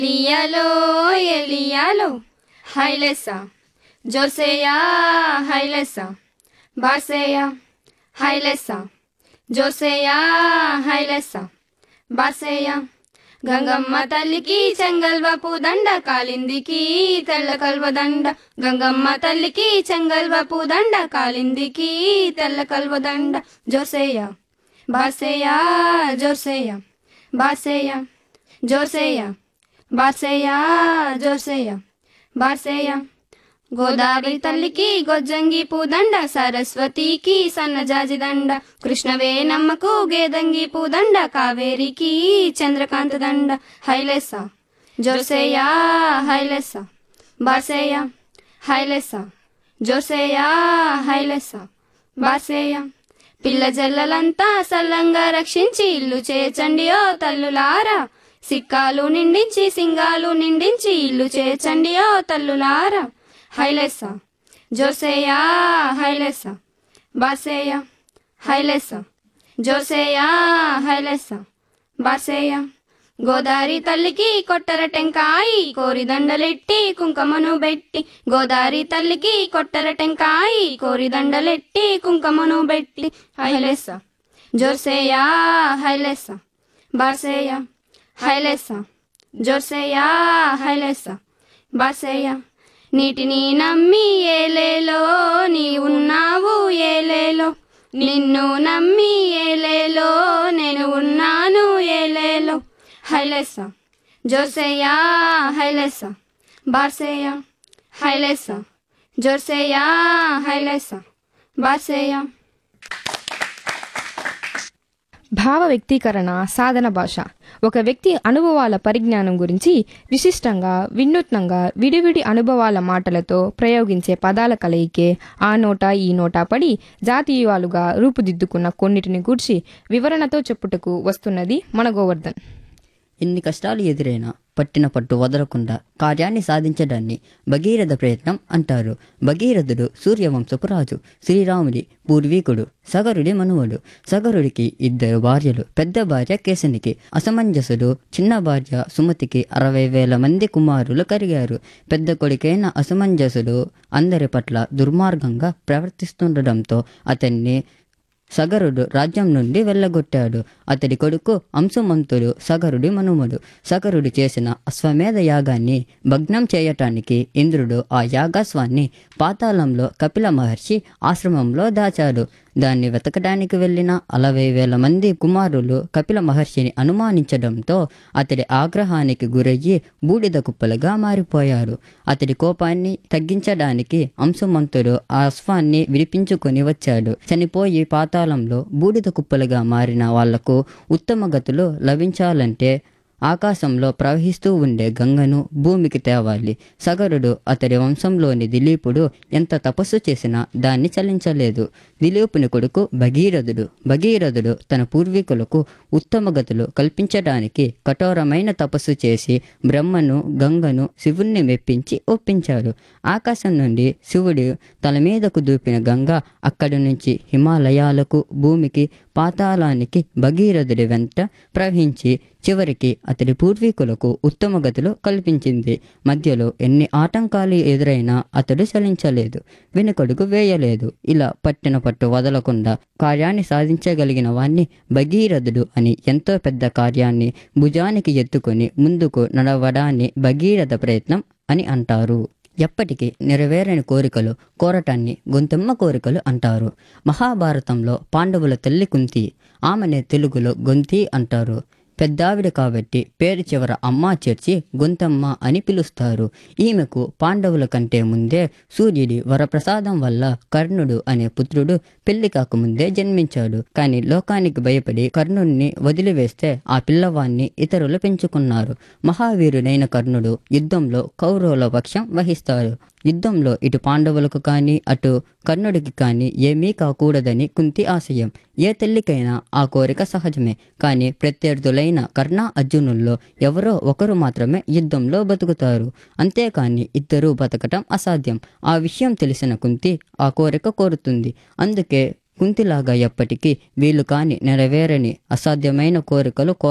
Elialo, Elialo, Hailesa, Josea, Hailesa, Barseya, Hailesa, Josea, Hailesa, Barseya. Gangamma తల్లికి చెంగల్వపు దండ కాలిందికి తెల్ల కల్వ దండ గంగమ్మ తల్లికి చెంగల్వపు దండ కాలిందికి తెల్ల కల్వ దండ జోసేయ బాసేయ జోసేయ బాసేయ జోసేయ బాసేయ జోసేయ బాసేయ గోదావరి తల్లికి గొజ్జంగి పూదండ సరస్వతికి సన్నజాజి దండ కృష్ణవే నమ్మకు గేదంగి పూదండ కావేరికి చంద్రకాంత దండ హైలెస్స జోసేయ హైలెస్స బాసేయ హైలెస్స జోసేయ హైలెస్స బాసేయ పిల్ల జల్లలంతా సల్లంగా రక్షించి ఇల్లు చేచండి ఓ తల్లులారా సిక్కాలు నిండించి సింగాలు నిండించి ఇల్లు చేచండి ఓ తల్లులారా హైలెస్స జోసేయ హైలెస్స బాసేయ హైలెస్స జోసేయ హైలెస్స బాసేయ గోదారి తల్లికి కొట్టర టెంకాయి కోరి దండలెట్టి కుంకుమను బెట్టి గోదారి తల్లికి కొట్టర టెంకాయి కోరి దండలెట్టి కుంకుమను బెట్టి హైలెస్స జోసేయ హైలెస్స బాసేయ హైలెస్స జోసేయ హైలెస్స బాసేయ నీటిని నమ్మి ఏలేలో నీ ఉన్నావు ఏలేలో నిన్ను నమ్మి ఏలేలో నేను ఉన్నాను ఏలేలో హైలెస్స జోసేయ హైలెస్స బాసేయ హైలెస్స జోసేయ హైలెస్స బాసేయ భావ వ్యక్తీకరణ సాధన భాష ఒక వ్యక్తి అనుభవాల పరిజ్ఞానం గురించి విశిష్టంగా వినూత్నంగా విడివిడి అనుభవాల మాటలతో ప్రయోగించే పదాల కలయికే ఆ నోట ఈ నోట పడి జాతీయాలుగా రూపుదిద్దుకున్న కొన్నిటిని గూర్చి వివరణతో చెప్పుటకు వస్తున్నది మన గోవర్ధన్ ఎన్ని కష్టాలు ఎదురైనా పట్టిన పట్టు వదలకుండా కార్యాన్ని సాధించడాన్ని భగీరథ ప్రయత్నం అంటారు భగీరథుడు సూర్యవంశపు రాజు శ్రీరాముడి పూర్వీకుడు సగరుడి మనువుడు సగరుడికి ఇద్దరు భార్యలు పెద్ద భార్య కేశనికి అసమంజసుడు చిన్న భార్య సుమతికి అరవై వేల మంది కుమారులు కరిగారు పెద్ద కొడుకైన అసమంజసుడు అందరి పట్ల దుర్మార్గంగా ప్రవర్తిస్తుండడంతో అతన్ని సగరుడు రాజ్యం నుండి వెళ్ళగొట్టాడు అతడి కొడుకు అంశుమంతుడు సగరుడి మనుమడు సగరుడు చేసిన అశ్వమేధ యాగాన్ని భగ్నం చేయటానికి ఇంద్రుడు ఆ యాగాస్వాన్ని పాతాళంలో కపిల మహర్షి ఆశ్రమంలో దాచాడు దాన్ని వెతకడానికి వెళ్ళిన అరవై వేల మంది కుమారులు కపిల మహర్షిని అనుమానించడంతో అతడి ఆగ్రహానికి గురయ్యి బూడిద కుప్పలుగా మారిపోయారు అతడి కోపాన్ని తగ్గించడానికి అంశుమంతుడు ఆ అశ్వాన్ని విడిపించుకొని వచ్చాడు చనిపోయి పాతాళంలో బూడిద కుప్పలుగా మారిన వాళ్లకు ఉత్తమ గతులు లభించాలంటే ఆకాశంలో ప్రవహిస్తూ ఉండే గంగను భూమికి తేవాలి సగరుడు అతడి వంశంలోని దిలీపుడు ఎంత తపస్సు చేసినా దాన్ని చలించలేదు దిలీపుని కొడుకు భగీరథుడు భగీరథుడు తన పూర్వీకులకు ఉత్తమ గతులు కల్పించడానికి కఠోరమైన తపస్సు చేసి బ్రహ్మను గంగను శివుణ్ణి మెప్పించి ఒప్పించాడు ఆకాశం నుండి శివుడు తల మీదకు దూపిన గంగ అక్కడి నుంచి హిమాలయాలకు భూమికి పాతాళానికి భగీరథుడి వెంట ప్రవహించి చివరికి అతడి పూర్వీకులకు ఉత్తమ గతులు కల్పించింది మధ్యలో ఎన్ని ఆటంకాలు ఎదురైనా అతడు చలించలేదు వెనుకడుగు వేయలేదు ఇలా పట్టిన పట్టు వదలకుండా కార్యాన్ని సాధించగలిగిన వాణ్ణి భగీరథుడు అని ఎంతో పెద్ద కార్యాన్ని భుజానికి ఎత్తుకొని ముందుకు నడవడాన్ని భగీరథ ప్రయత్నం అని అంటారు ఎప్పటికీ నెరవేరని కోరికలు కోరటాన్ని గొంతెమ్మ కోరికలు అంటారు మహాభారతంలో పాండవుల తల్లి కుంతి ఆమెనే తెలుగులో గొంతి అంటారు పెద్దావిడ కాబట్టి పేరు చివర అమ్మ చేర్చి గొంతమ్మ అని పిలుస్తారు ఈమెకు పాండవుల కంటే ముందే సూర్యుడి వరప్రసాదం వల్ల కర్ణుడు అనే పుత్రుడు పెళ్లి కాకముందే జన్మించాడు కానీ లోకానికి భయపడి కర్ణుడిని వదిలివేస్తే ఆ పిల్లవాన్ని ఇతరులు పెంచుకున్నారు మహావీరుడైన కర్ణుడు యుద్ధంలో కౌరవుల పక్షం వహిస్తాడు యుద్ధంలో ఇటు పాండవులకు కానీ అటు కర్ణుడికి కానీ ఏమీ కాకూడదని కుంతి ఆశయం ఏ తల్లికైనా ఆ కోరిక సహజమే కానీ ప్రత్యర్థులైన కర్ణ అర్జునుల్లో ఎవరో ఒకరు మాత్రమే యుద్ధంలో బతుకుతారు అంతేకాని ఇద్దరూ బతకటం అసాధ్యం ఆ విషయం తెలిసిన కుంతి ఆ కోరిక కోరుతుంది అందుకే కుంతిలాగా ఎప్పటికీ వీలు కాని నెరవేరని అసాధ్యమైన కోరికలు కోర